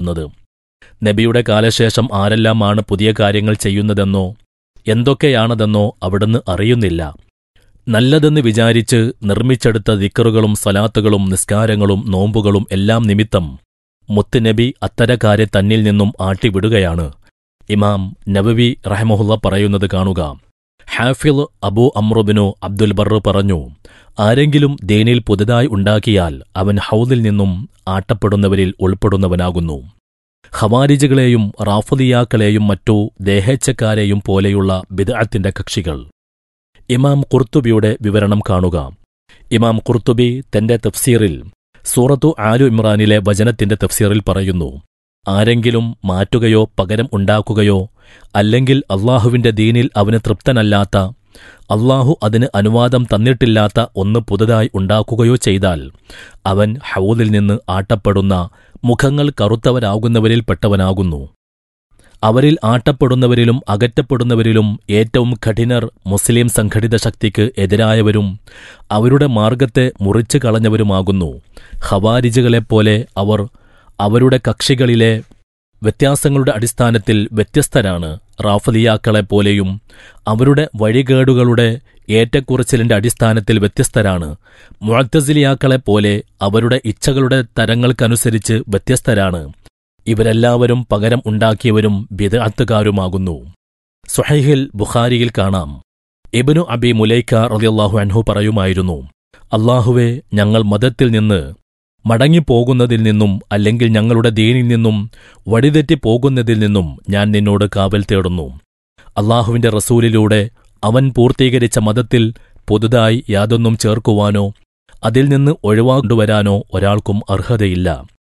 ന്നത് നബിയുടെ കാലശേഷം ആരെല്ലാമാണ് പുതിയ കാര്യങ്ങൾ ചെയ്യുന്നതെന്നോ എന്തൊക്കെയാണതെന്നോ അവിടുന്ന് അറിയുന്നില്ല നല്ലതെന്ന് വിചാരിച്ച് നിർമ്മിച്ചെടുത്ത ദിക്കറുകളും സലാത്തുകളും നിസ്കാരങ്ങളും നോമ്പുകളും എല്ലാം നിമിത്തം മുത്തുനബി അത്തരക്കാരെ തന്നിൽ നിന്നും ആട്ടിവിടുകയാണ് ഇമാം നബവി റഹ്മഹുല്ല പറയുന്നത് കാണുക ഹാഫിൽ അബൂ അമ്രുബിനു അബ്ദുൽ ബർ പറഞ്ഞു ആരെങ്കിലും ദീനിൽ പുതുതായി ഉണ്ടാക്കിയാൽ അവൻ ഹൗദിൽ നിന്നും ആട്ടപ്പെടുന്നവരിൽ ഉൾപ്പെടുന്നവനാകുന്നു ഖവാരിജുകളെയും റാഫദിയാക്കളെയും മറ്റു ദേഹേച്ഛക്കാരെയും പോലെയുള്ള ബിദ്അത്തിന്റെ കക്ഷികൾ ഇമാം കുർത്തുബിയുടെ വിവരണം കാണുക ഇമാം കുർത്തുബി തന്റെ തഫ്സീറിൽ സൂറത്തു ആലു ഇമ്രാനിലെ വചനത്തിന്റെ തഫ്സീറിൽ പറയുന്നു ആരെങ്കിലും മാറ്റുകയോ പകരം ഉണ്ടാക്കുകയോ അല്ലെങ്കിൽ അള്ളാഹുവിന്റെ ദീനിൽ അവന് തൃപ്തനല്ലാത്ത അള്ളാഹു അതിന് അനുവാദം തന്നിട്ടില്ലാത്ത ഒന്ന് പുതുതായി ഉണ്ടാക്കുകയോ ചെയ്താൽ അവൻ ഹൗദിൽ നിന്ന് ആട്ടപ്പെടുന്ന മുഖങ്ങൾ കറുത്തവരാകുന്നവരിൽ പെട്ടവനാകുന്നു അവരിൽ ആട്ടപ്പെടുന്നവരിലും അകറ്റപ്പെടുന്നവരിലും ഏറ്റവും കഠിനർ മുസ്ലിം സംഘടിത ശക്തിക്ക് എതിരായവരും അവരുടെ മാർഗത്തെ മുറിച്ചു കളഞ്ഞവരുമാകുന്നു ഖവാരിജുകളെപ്പോലെ അവർ അവരുടെ കക്ഷികളിലെ വ്യത്യാസങ്ങളുടെ അടിസ്ഥാനത്തിൽ വ്യത്യസ്തരാണ് റാഫലിയാക്കളെപ്പോലെയും അവരുടെ വഴികേടുകളുടെ ഏറ്റക്കുറച്ചിലിന്റെ അടിസ്ഥാനത്തിൽ വ്യത്യസ്തരാണ് മുഴത്തസിലിയാക്കളെപ്പോലെ അവരുടെ ഇച്ഛകളുടെ തരങ്ങൾക്കനുസരിച്ച് വ്യത്യസ്തരാണ് ഇവരെല്ലാവരും പകരം ഉണ്ടാക്കിയവരും ബിദഅത്തുകാരുമാകുന്നു സുഹൈഹിൽ ബുഖാരിയിൽ കാണാം ഇബനു അബി മുലൈക്ക റളിയല്ലാഹു അൻഹു പറയുമായിരുന്നു അള്ളാഹുവെ ഞങ്ങൾ മതത്തിൽ നിന്ന് മടങ്ങിപ്പോകുന്നതിൽ നിന്നും അല്ലെങ്കിൽ ഞങ്ങളുടെ ദീനിൽ നിന്നും വഴിതെറ്റി പോകുന്നതിൽ നിന്നും ഞാൻ നിന്നോട് കാവൽ തേടുന്നു അള്ളാഹുവിന്റെ റസൂലിലൂടെ അവൻ പൂർത്തീകരിച്ച മതത്തിൽ പുതുതായി യാതൊന്നും ചേർക്കുവാനോ അതിൽ നിന്ന് ഒഴിവാണ്ടുവരാനോ ഒരാൾക്കും അർഹതയില്ല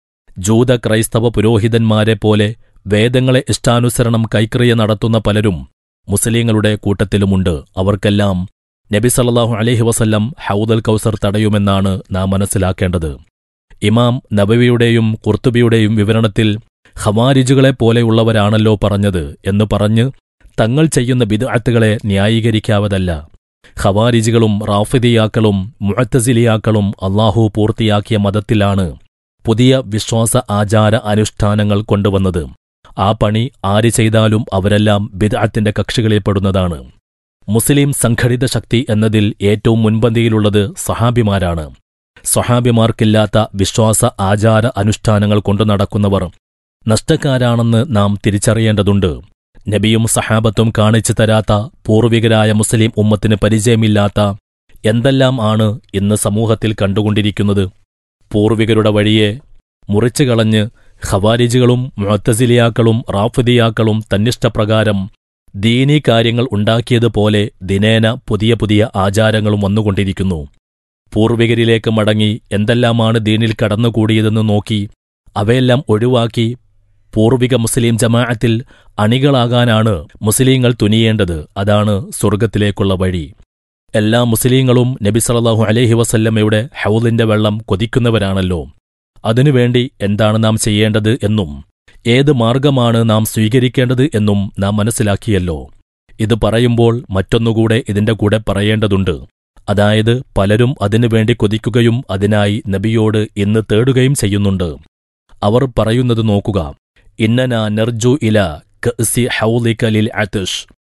ജൂത ക്രൈസ്തവ പുരോഹിതന്മാരെ പോലെ വേദങ്ങളെ ഇഷ്ടാനുസരണം കൈക്രിയ നടത്തുന്ന പലരും മുസ്ലിങ്ങളുടെ കൂട്ടത്തിലുമുണ്ട് അവർക്കെല്ലാം നബി സല്ലല്ലാഹു അലൈഹി വസല്ലം ഹൗദൽ കൗസർ തടയുമെന്നാണ് നാം മനസ്സിലാക്കേണ്ടത് ഇമാം നബവിയുടെയും കുർത്തുബിയുടെയും വിവരണത്തിൽ ഖവാരിജുകളെ പോലെയുള്ളവരാണല്ലോ പറഞ്ഞത് എന്ന് പറഞ്ഞ് തങ്ങൾ ചെയ്യുന്ന ബിദ്അത്തുകളെ ന്യായീകരിക്കാവതല്ല ഖവാരിജുകളും റാഫിദിയാക്കളും മുഅത്തസിലിയാക്കളും അള്ളാഹു പൂർത്തിയാക്കിയ മതത്തിലാണ് പുതിയ വിശ്വാസ ആചാര അനുഷ്ഠാനങ്ങൾ കൊണ്ടുവന്നത് ആ പണി ആര് ചെയ്താലും അവരെല്ലാം ബിദ്അത്തിന്റെ കക്ഷികളിൽപ്പെടുന്നതാണ് മുസ്ലിം സംഘടിത ശക്തി എന്നതിൽ ഏറ്റവും മുൻപന്തിയിലുള്ളത് സഹാബിമാരാണ് സ്വഹാബിമാർക്കില്ലാത്ത വിശ്വാസ ആചാര അനുഷ്ഠാനങ്ങൾ കൊണ്ടു നടക്കുന്നവർ നഷ്ടക്കാരാണെന്ന് നാം തിരിച്ചറിയേണ്ടതുണ്ട് നബിയും സഹാബത്തും കാണിച്ചു തരാത്ത പൂർവികരായ മുസ്ലിം ഉമ്മത്തിന് പരിചയമില്ലാത്ത എന്തെല്ലാം ആണ് ഇന്ന് സമൂഹത്തിൽ കണ്ടുകൊണ്ടിരിക്കുന്നത് പൂർവികരുടെ വഴിയെ മുറിച്ചുകളഞ്ഞ് ഖവാരിജുകളും മുഅത്തസിലിയാക്കളും റാഫിദിയാക്കളും തന്നിഷ്ടപ്രകാരം ദീനീ കാര്യങ്ങൾ ഉണ്ടാക്കിയതുപോലെ ദിനേന പുതിയ പുതിയ ആചാരങ്ങളും വന്നുകൊണ്ടിരിക്കുന്നു പൂർവികരിലേക്ക് മടങ്ങി എന്തെല്ലാമാണ് ദീനിൽ കടന്നുകൂടിയതെന്ന് നോക്കി അവയെല്ലാം ഒഴിവാക്കി പൂർവിക മുസ്ലിം ജമാഅത്തിൽ അണികളാകാനാണ് മുസ്ലിങ്ങൾ തുനിയേണ്ടത് അതാണ് സ്വർഗത്തിലേക്കുള്ള വഴി എല്ലാ മുസ്ലിങ്ങളും നബി സല്ലല്ലാഹു അലൈഹി വസല്ലമയുടെ ഹൗലിന്റെ വെള്ളം കൊതിക്കുന്നവരാണല്ലോ അതിനുവേണ്ടി എന്താണ് നാം ചെയ്യേണ്ടത് എന്നും ഏത് മാർഗമാണ് നാം സ്വീകരിക്കേണ്ടത് എന്നും നാം മനസ്സിലാക്കിയല്ലോ ഇത് പറയുമ്പോൾ മറ്റൊന്നുകൂടെ ഇതിന്റെ കൂടെ പറയേണ്ടതുണ്ട് അതായത് പലരും അതിനുവേണ്ടി കൊതിക്കുകയും അതിനായി നബിയോട് ഇന്ന് തേടുകയും ചെയ്യുന്നുണ്ട് അവർ പറയുന്നത് നോക്കുക ഇന്നന നർജു ഇല കഅ്സി ഹൗലിക ലിൽ അതിഷ്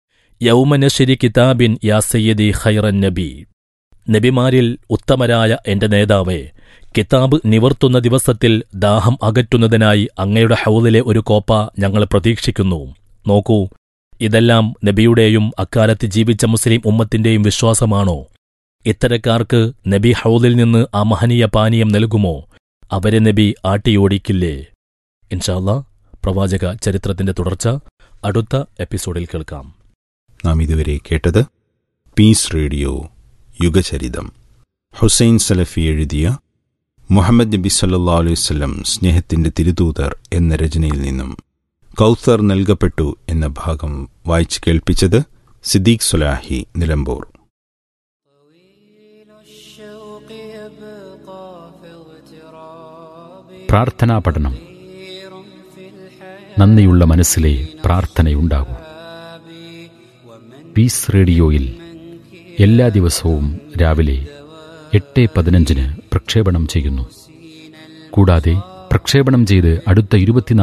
യൗമനശ്ശരി കിതാബിൻ യാ സയ്യദി ഖൈറൻ നബി നബിമാരിൽ ഉത്തമരായ എന്റെ നേതാവേ കിതാബ് നിവർത്തുന്ന ദിവസത്തിൽ ദാഹം അകറ്റുന്നതിനായി അങ്ങയുടെ ഹൗലിലെ ഒരു കോപ്പ ഞങ്ങൾ പ്രതീക്ഷിക്കുന്നു നോക്കൂ ഇതെല്ലാം നബിയുടെയും അക്കാലത്ത് ജീവിച്ച മുസ്ലിം ഉമ്മത്തിന്റെയും വിശ്വാസമാണോ ഇത്തരക്കാർക്ക് നബി ഹൗലിൽ നിന്ന് ആ മഹനീയ പാനീയം നൽകുമോ അവരെ നബി ആട്ടിയോടിക്കില്ലേ ഇൻഷാല്ല പ്രവാചക ചരിത്രത്തിന്റെ തുടർച്ച അടുത്ത എപ്പിസോഡിൽ കേൾക്കാം നാം ഇതുവരെ കേട്ടത് പീസ് റേഡിയോ യുഗചരിതം ഹുസൈൻ സലഫി എഴുതിയ മുഹമ്മദ് നബി സല്ലാ അലൈവല്ലം സ്നേഹത്തിന്റെ തിരുതൂതർ എന്ന രചനയിൽ നിന്നും കൗത്തർ നൽകപ്പെട്ടു എന്ന ഭാഗം വായിച്ചു കേൾപ്പിച്ചത് സിദ്ദീഖ് സുലാഹി നിലമ്പൂർ പ്രാർത്ഥനാ പഠനം നന്ദിയുള്ള മനസ്സിലെ പ്രാർത്ഥനയുണ്ടാകൂ പീസ് റേഡിയോയിൽ എല്ലാ ദിവസവും രാവിലെ എട്ട് പതിനഞ്ചിന് പ്രക്ഷേപണം ചെയ്യുന്നു കൂടാതെ പ്രക്ഷേപണം ചെയ്ത് അടുത്ത ഇരുപത്തിനാല്